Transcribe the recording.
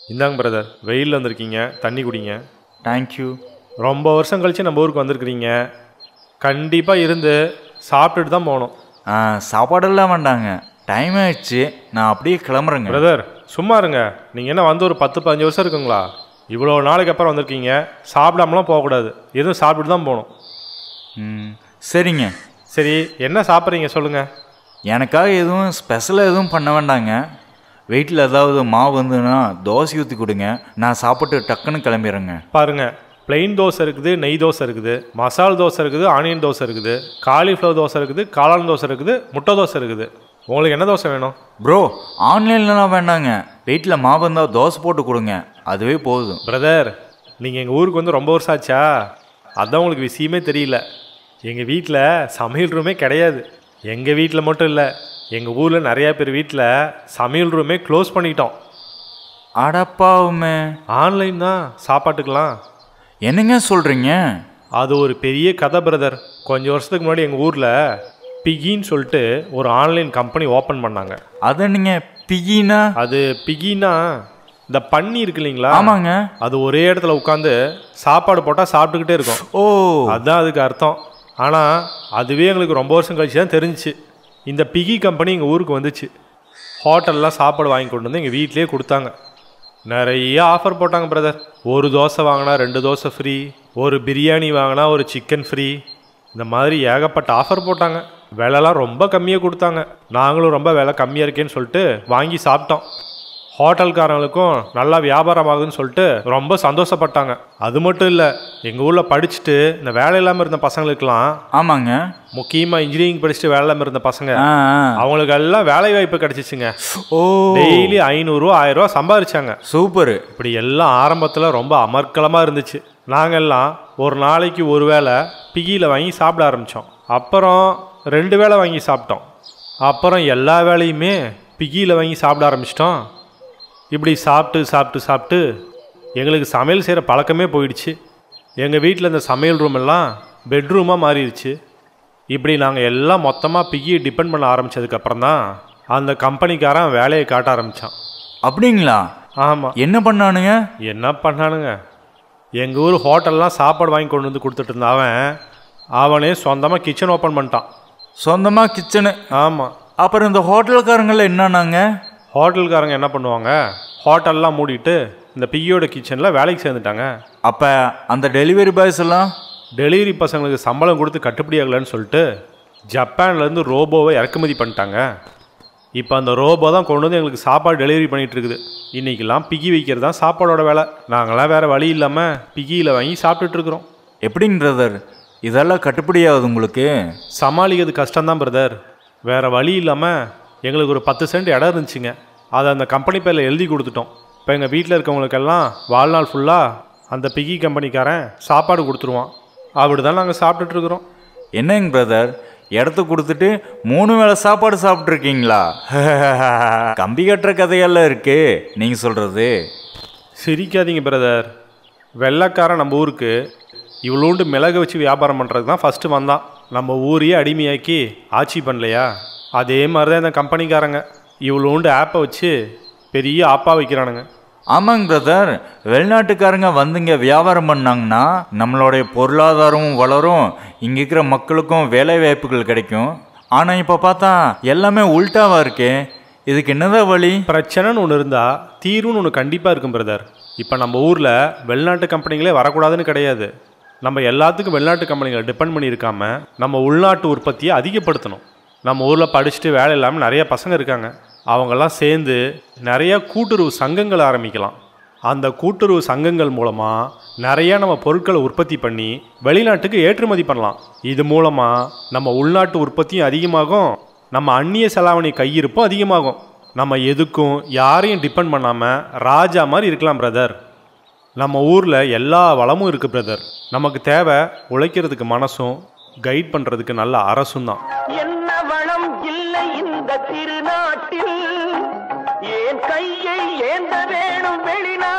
இந்தாங்க பிரதர் வெயிலில் வந்திருக்கீங்க தண்ணி குடிங்க தேங்க்யூ ரொம்ப வருஷம் கழிச்சு நம்ம ஊருக்கு வந்திருக்கிறீங்க கண்டிப்பாக இருந்து சாப்பிட்டுட்டு தான் போகணும் ஆ சாப்பாடெல்லாம் வேண்டாங்க டைம் ஆயிடுச்சு நான் அப்படியே கிளம்புறேங்க பிரதர் சும்மா இருங்க நீங்கள் என்ன வந்து ஒரு பத்து பதினஞ்சு வருஷம் இருக்குங்களா இவ்வளோ நாளைக்கு அப்புறம் வந்திருக்கீங்க சாப்பிடாமலாம் போகக்கூடாது எதுவும் சாப்பிட்டு தான் போகணும் ம் சரிங்க சரி என்ன சாப்பிட்றீங்க சொல்லுங்கள் எனக்காக எதுவும் ஸ்பெஷலாக எதுவும் பண்ண வேண்டாங்க வீட்டில் ஏதாவது மாவு இருந்ததுன்னா தோசை ஊற்றி கொடுங்க நான் சாப்பிட்டு டக்குன்னு கிளம்பிடுறேங்க பாருங்க plain தோசை இருக்குது நெய் தோசை இருக்குது மசால் தோசை இருக்குது ஆனியன் தோசை இருக்குது காலிஃப்ளவர் தோசை இருக்குது காளான் தோசை இருக்குது முட்டை தோசை இருக்குது உங்களுக்கு என்ன தோசை வேணும் ப்ரோ ஆன்லைன்லலாம் வேண்டாங்க வீட்டில் மாவு இருந்தால் தோசை போட்டு கொடுங்க அதுவே போதும் பிரதர் நீங்கள் எங்கள் ஊருக்கு வந்து ரொம்ப வருஷம் ஆச்சா அதான் உங்களுக்கு விஷயமே தெரியல எங்கள் வீட்டில் சமையல் ரூமே கிடையாது எங்கள் வீட்டில் மட்டும் இல்லை எங்கள் ஊரில் நிறையா பேர் வீட்டில் சமையல் ரூமே க்ளோஸ் பண்ணிட்டோம் அடப்பாவுமே ஆன்லைன் தான் சாப்பாட்டுக்கெல்லாம் என்னங்க சொல்கிறீங்க அது ஒரு பெரிய கதை பிரதர் கொஞ்சம் வருஷத்துக்கு முன்னாடி எங்கள் ஊரில் பிகின்னு சொல்லிட்டு ஒரு ஆன்லைன் கம்பெனி ஓப்பன் பண்ணாங்க அதை நீங்கள் பிகினா அது பிகின்னா இந்த பன்னி இருக்கு இல்லைங்களா ஆமாங்க அது ஒரே இடத்துல உட்காந்து சாப்பாடு போட்டால் சாப்பிட்டுக்கிட்டே இருக்கும் ஓ அதுதான் அதுக்கு அர்த்தம் ஆனால் அதுவே எங்களுக்கு ரொம்ப வருஷம் கழிச்சு தான் தெரிஞ்சுச்சு இந்த பிகி கம்பெனி எங்கள் ஊருக்கு வந்துச்சு ஹோட்டல்லாம் சாப்பாடு வாங்கி கொண்டு வந்து எங்கள் வீட்டிலேயே கொடுத்தாங்க நிறைய ஆஃபர் போட்டாங்க பிரதர் ஒரு தோசை வாங்கினா ரெண்டு தோசை ஃப்ரீ ஒரு பிரியாணி வாங்கினா ஒரு சிக்கன் ஃப்ரீ இந்த மாதிரி ஏகப்பட்ட ஆஃபர் போட்டாங்க விலைலாம் ரொம்ப கம்மியாக கொடுத்தாங்க நாங்களும் ரொம்ப விலை கம்மியாக இருக்கேன்னு சொல்லிட்டு வாங்கி சாப்பிட்டோம் ஹோட்டல்காரங்களுக்கும் நல்லா வியாபாரம் ஆகுதுன்னு சொல்லிட்டு ரொம்ப சந்தோஷப்பட்டாங்க அது மட்டும் இல்லை எங்கள் ஊரில் படிச்சுட்டு இந்த வேலை இல்லாமல் இருந்த பசங்களுக்கெல்லாம் ஆமாங்க முக்கியமாக இன்ஜினியரிங் படிச்சுட்டு வேலை இல்லாமல் இருந்த பசங்க ஆ ஆ. அவங்களுக்கு எல்லாம் வேலை வாய்ப்பு கிடைச்சிச்சுங்க ஓ டெய்லி ஐநூறுரூவா ஆயிரம் ரூபா சம்பாதிச்சாங்க சூப்பரு இப்படி எல்லாம் ஆரம்பத்தில் ரொம்ப அமர்க்கலமாக இருந்துச்சு நாங்கெல்லாம் ஒரு நாளைக்கு ஒரு வேளை பிகியில் வாங்கி சாப்பிட ஆரம்பித்தோம் அப்புறம் ரெண்டு வேளை வாங்கி சாப்பிட்டோம் அப்புறம் எல்லா வேலையுமே பிகியில் வாங்கி சாப்பிட ஆரம்பிச்சிட்டோம் இப்படி சாப்பிட்டு சாப்பிட்டு சாப்பிட்டு எங்களுக்கு சமையல் செய்கிற பழக்கமே போயிடுச்சு எங்கள் வீட்டில் இந்த சமையல் ரூம் எல்லாம் பெட்ரூமாக மாறிடுச்சு இப்படி நாங்கள் எல்லாம் மொத்தமாக பிகியை டிபெண்ட் பண்ண ஆரம்பித்ததுக்கப்புறம் தான் அந்த கம்பெனிக்காரன் வேலையை காட்ட ஆரம்பித்தான் அப்படிங்களா ஆமாம் என்ன பண்ணானுங்க என்ன பண்ணானுங்க எங்கள் ஊர் ஹோட்டல்லாம் சாப்பாடு வாங்கி கொண்டு வந்து கொடுத்துட்டு இருந்த அவன் அவனே சொந்தமாக கிச்சன் ஓப்பன் பண்ணிட்டான் சொந்தமாக கிச்சனு ஆமாம் அப்புறம் இந்த ஹோட்டல்காரங்கள என்னன்னாங்க ஹோட்டல்காரங்க என்ன பண்ணுவாங்க ஹோட்டல்லாம் மூடிட்டு இந்த பியோட கிச்சனில் வேலைக்கு சேர்ந்துட்டாங்க அப்போ அந்த டெலிவரி பாய்ஸ் எல்லாம் டெலிவரி பசங்களுக்கு சம்பளம் கொடுத்து கட்டுப்படி ஆகலைன்னு சொல்லிட்டு ஜப்பான்லேருந்து ரோபோவை இறக்குமதி பண்ணிட்டாங்க இப்போ அந்த ரோபோ தான் கொண்டு வந்து எங்களுக்கு சாப்பாடு டெலிவரி பண்ணிகிட்டு இருக்குது இன்றைக்கெல்லாம் பிகி வைக்கிறது தான் சாப்பாடோட வேலை நாங்களாம் வேறு வழி இல்லாமல் பிகியில் வாங்கி சாப்பிட்டுட்டு இருக்கிறோம் எப்படிங்க பிரதர் இதெல்லாம் கட்டுப்படியாகுது உங்களுக்கு சமாளிக்கிறது கஷ்டம்தான் பிரதர் வேறு வழி இல்லாமல் எங்களுக்கு ஒரு பத்து சென்ட் இடம் இருந்துச்சுங்க அதை அந்த கம்பெனி பேரில் எழுதி கொடுத்துட்டோம் இப்போ எங்கள் வீட்டில் இருக்கவங்களுக்கெல்லாம் வாழ்நாள் ஃபுல்லாக அந்த பிகி கம்பெனிக்காரன் சாப்பாடு கொடுத்துருவான் அப்படி தான் நாங்கள் சாப்பிட்டுட்ருக்குறோம் என்னங்க பிரதர் இடத்த கொடுத்துட்டு மூணு வேளை சாப்பாடு சாப்பிட்ருக்கீங்களா கம்பி கட்டுற கதையெல்லாம் இருக்கு நீங்கள் சொல்கிறது சிரிக்காதீங்க பிரதர் வெள்ளைக்காரன் நம்ம ஊருக்கு இவ்வளோண்டு மிளகு வச்சு வியாபாரம் பண்ணுறதுக்கு தான் ஃபஸ்ட்டு வந்தான் நம்ம ஊரையே அடிமையாக்கி ஆட்சி பண்ணலையா அதே மாதிரி தான் இந்த கம்பெனிக்காரங்க இவ்வளோண்டு ஆப்பை வச்சு பெரிய ஆப்பா வைக்கிறானுங்க ஆமாங்க பிரதர் வெளிநாட்டுக்காரங்க வந்துங்க வியாபாரம் பண்ணாங்கன்னா நம்மளுடைய பொருளாதாரமும் வளரும் இங்கே இருக்கிற மக்களுக்கும் வேலை வாய்ப்புகள் கிடைக்கும் ஆனால் இப்போ பார்த்தா எல்லாமே உல்டாவா இருக்கே இதுக்கு என்னதான் வழி பிரச்சனைன்னு ஒன்று இருந்தால் தீர்வுன்னு ஒன்று கண்டிப்பாக இருக்கும் பிரதர் இப்போ நம்ம ஊரில் வெளிநாட்டு கம்பெனிகளே வரக்கூடாதுன்னு கிடையாது நம்ம எல்லாத்துக்கும் வெளிநாட்டு கம்பெனிகளை டிபெண்ட் பண்ணியிருக்காம நம்ம உள்நாட்டு உற்பத்தியை அதிகப்படுத்தணும் நம்ம ஊரில் படிச்சுட்டு வேலை இல்லாமல் நிறைய பசங்க இருக்காங்க அவங்கெல்லாம் சேர்ந்து நிறைய கூட்டுறவு சங்கங்கள் ஆரம்பிக்கலாம் அந்த கூட்டுறவு சங்கங்கள் மூலமாக நிறைய நம்ம பொருட்களை உற்பத்தி பண்ணி வெளிநாட்டுக்கு ஏற்றுமதி பண்ணலாம் இது மூலமாக நம்ம உள்நாட்டு உற்பத்தியும் அதிகமாகும் நம்ம அந்நிய செலாவணி கையிருப்பும் அதிகமாகும் நம்ம எதுக்கும் யாரையும் டிபெண்ட் பண்ணாமல் ராஜா மாதிரி இருக்கலாம் பிரதர் நம்ம ஊரில் எல்லா வளமும் இருக்குது பிரதர் நமக்கு தேவை உழைக்கிறதுக்கு மனசும் கைட் பண்ணுறதுக்கு நல்ல அரசும் தான் என்ன வளம் இல்லை இந்த திருநாட்டில் ஏன் கையை ஏந்த வேணும் வெளிநாட்டில்